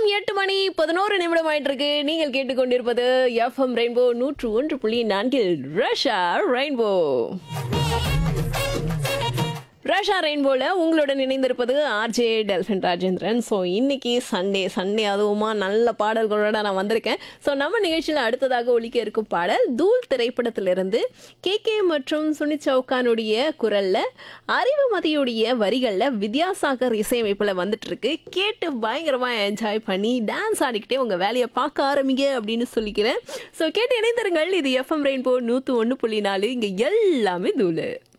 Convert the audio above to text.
எட்டு மணி பதினோரு நிமிடம் ஆயிட்டு இருக்கு நீங்கள் கேட்டுக்கொண்டிருப்பது எஃப்எம் ரெயின்போ நூற்று ஒன்று புள்ளி நான்கில் ரஷா ரெயின்போ ரஷா ரெயின்போல உங்களுடன் இணைந்திருப்பது ஆர்ஜே டெல்ஃபின் ராஜேந்திரன் ஸோ இன்னைக்கு சண்டே சண்டே அதுவுமா நல்ல பாடல்களோட நான் வந்திருக்கேன் ஸோ நம்ம நிகழ்ச்சியில் அடுத்ததாக ஒலிக்க இருக்கும் பாடல் தூள் திரைப்படத்திலிருந்து கே கே மற்றும் சுனித் சவுகானுடைய குரல்ல அறிவுமதியுடைய வரிகளில் வித்யாசாகர் இசையமைப்பில் வந்துட்டு இருக்கு கேட்டு பயங்கரமா என்ஜாய் பண்ணி டான்ஸ் ஆடிக்கிட்டே உங்க வேலையை பார்க்க ஆரம்பிங்க அப்படின்னு சொல்லிக்கிறேன் ஸோ கேட்டு இணைந்திருங்கள் இது எஃப்எம் ரெயின்போ நூற்று ஒன்று புள்ளி நாலு இங்கே எல்லாமே தூளு